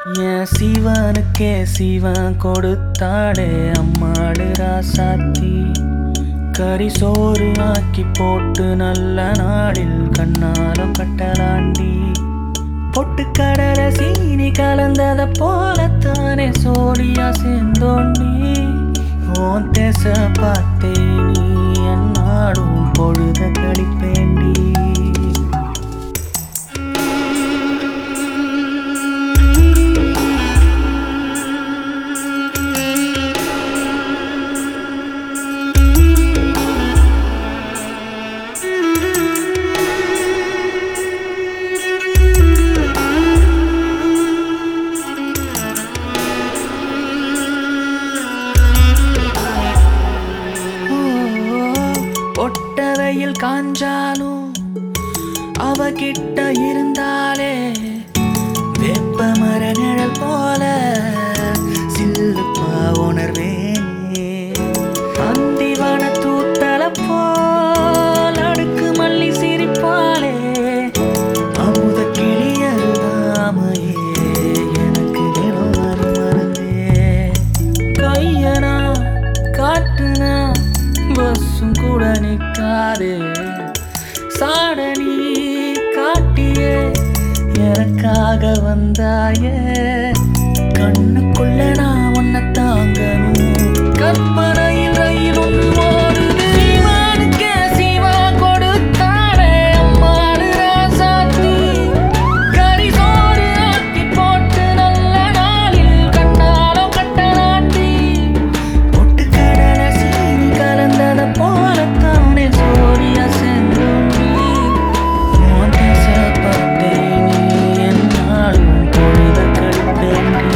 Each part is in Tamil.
என் சிவனுக்கே சிவன் கொடுத்தாளே அம்மாடு ராசாத்தி கறி சோறு ஆக்கி போட்டு நல்ல நாளில் கண்ணாலம் கட்டலாண்டி பொட்டுக்கடல சீனி கலந்தத போலத்தானே சோழியா சேர்ந்தோண்டி ஓன் தேச பார்த்தே நீ என்னாடும் பொழுத கழிப்பேண்டி ஒட்ட வெயில் காஞ்சாலும் அவகிட்ட இருந்தாலே வெப்ப மர நிழல் போல சில்லுப்பா உணர்வேனே அந்திவன தூத்தல போல் அடுக்கு மல்லி சிரிப்பாலே அமுத கிளியருதாமையே எனக்கு தினம் வரும் மறந்தே கையனா காட்டுனா பஸ்ஸும் கூட நிற்காது சாடனி காட்டியே எனக்காக வந்தாயே கண்ணுக்குள்ள நான் உன்னை தாங்கணும் கற்பனையில் ரயில் ஒன்று ஓடுது சீமானுக்கே சீமா கொடுத்தாளே அம்மாடு ராசாத்தி கறி சோறு ஆக்கி போட்டு நல்ல நாளில் கண்ணாலம் கட்டலாட்டி பொட்டுக்கடல சீனி கலந்தத போலத்தானே சோழியா செந்தோண்டி உன் தேச பார்த்தே நீ என்னாலும் பொழுத கழிப்பேண்டி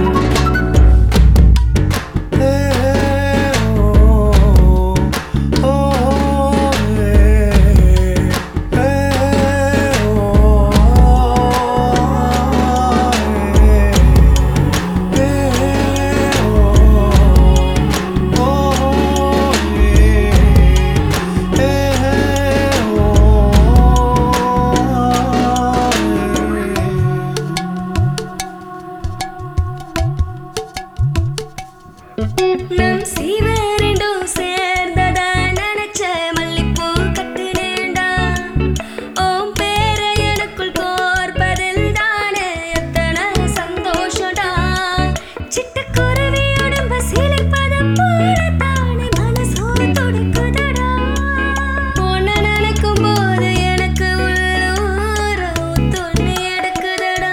நம் சீவரெண்டும் சேர்ந்ததா நினைச்ச மல்லிப்பூ கட்டினேண்டா ஓம் பேர எனக்குள் கோர்ப்பதில் தானே எத்தனை சந்தோஷடா சிட்டுக்குருவி உடம்ப சிலிர்ப்பதம் போல தானே மனசோடு துடிக்குதடா உன்னை நினைக்கும் போது எனக்கு உள்ளூர துணி எடுக்குதடா